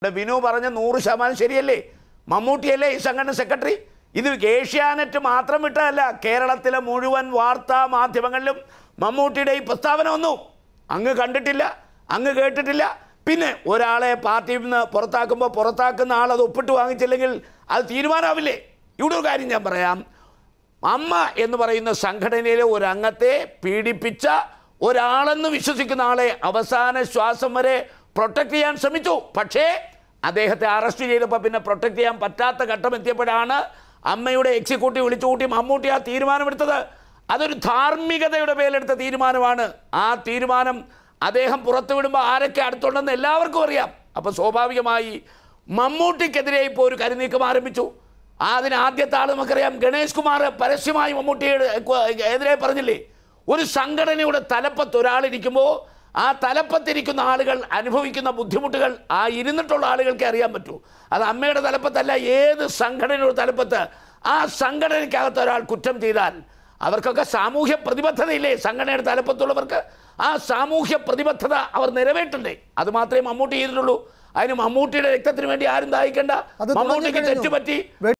ഇവിടെ വിനു പറഞ്ഞ നൂറ് ശതമാനം ശരിയല്ലേ മമ്മൂട്ടിയല്ലേ ഈ സംഘടന സെക്രട്ടറി ഇത് ഏഷ്യാനെറ്റ് മാത്രം വിട്ടതല്ല കേരളത്തിലെ മുഴുവൻ വാർത്താ മാധ്യമങ്ങളിലും മമ്മൂട്ടിയുടെ ഈ പ്രസ്താവന വന്നു അങ്ങ് കണ്ടിട്ടില്ല അങ്ങ് കേട്ടിട്ടില്ല പിന്നെ ഒരാളെ പാർട്ടിയിൽ നിന്ന് പുറത്താക്കുമ്പോൾ പുറത്താക്കുന്ന ആൾ അത് ഒപ്പിട്ട് വാങ്ങിച്ചില്ലെങ്കിൽ അത് തീരുമാനമാവില്ലേ ഇവിടെ ഒരു കാര്യം ഞാൻ പറയാം അമ്മ എന്ന് പറയുന്ന സംഘടനയിലെ ഒരു അംഗത്തെ പീഡിപ്പിച്ച ഒരാളെന്ന് വിശ്വസിക്കുന്ന ആളെ അവസാന ശ്വാസം വരെ പ്രൊട്ടക്ട് ചെയ്യാൻ ശ്രമിച്ചു പക്ഷേ അദ്ദേഹത്തെ അറസ്റ്റ് ചെയ്തപ്പോൾ പിന്നെ പ്രൊട്ടക്ട് ചെയ്യാൻ പറ്റാത്ത ഘട്ടം എത്തിയപ്പോഴാണ് അമ്മയുടെ എക്സിക്യൂട്ടീവ് വിളിച്ചുകൂട്ടി മമ്മൂട്ടി ആ തീരുമാനമെടുത്തത് അതൊരു ധാർമ്മികതയുടെ പേരിലെടുത്ത തീരുമാനമാണ് ആ തീരുമാനം അദ്ദേഹം പുറത്തുവിടുമ്പോൾ ആരൊക്കെ അടുത്തുണ്ടെന്ന് എല്ലാവർക്കും അറിയാം അപ്പോൾ സ്വാഭാവികമായി മമ്മൂട്ടിക്കെതിരെ ഇപ്പോൾ ഒരു കരുനീക്കം ആരംഭിച്ചു അതിന് ആദ്യത്തെ ആൾ നമുക്കറിയാം ഗണേഷ് കുമാർ പരസ്യമായി മമ്മൂട്ടിയുടെ എതിരെ പറഞ്ഞില്ലേ ഒരു സംഘടനയുടെ തലപ്പത്ത് ഒരാളിരിക്കുമ്പോൾ ആ തലപ്പത്തിരിക്കുന്ന ആളുകൾ അനുഭവിക്കുന്ന ബുദ്ധിമുട്ടുകൾ ആ ഇരുന്നിട്ടുള്ള ആളുകൾക്ക് അറിയാൻ പറ്റൂ അത് അമ്മയുടെ തലപ്പത്തല്ല ഏത് സംഘടനയുടെ തലപ്പത്ത് ആ സംഘടനയ്ക്കകത്ത് ഒരാൾ കുറ്റം ചെയ്താൽ അവർക്കൊക്കെ സാമൂഹ്യ പ്രതിബദ്ധതയില്ലേ സംഘടനയുടെ തലപ്പത്തുള്ളവർക്ക് ആ സാമൂഹ്യ പ്രതിബദ്ധത അവർ നിറവേറ്റണ്ടേ അത് മാത്രമേ മമ്മൂട്ടി ചെയ്തിട്ടുള്ളൂ അതിന് മമ്മൂട്ടിയുടെ രക്തത്തിന് വേണ്ടി ആരും ദാഹിക്കേണ്ട അത് മമ്മൂട്ടിക്ക് തുടങ്ങിക്കഴിഞ്ഞു. തെറ്റുപറ്റി വെടി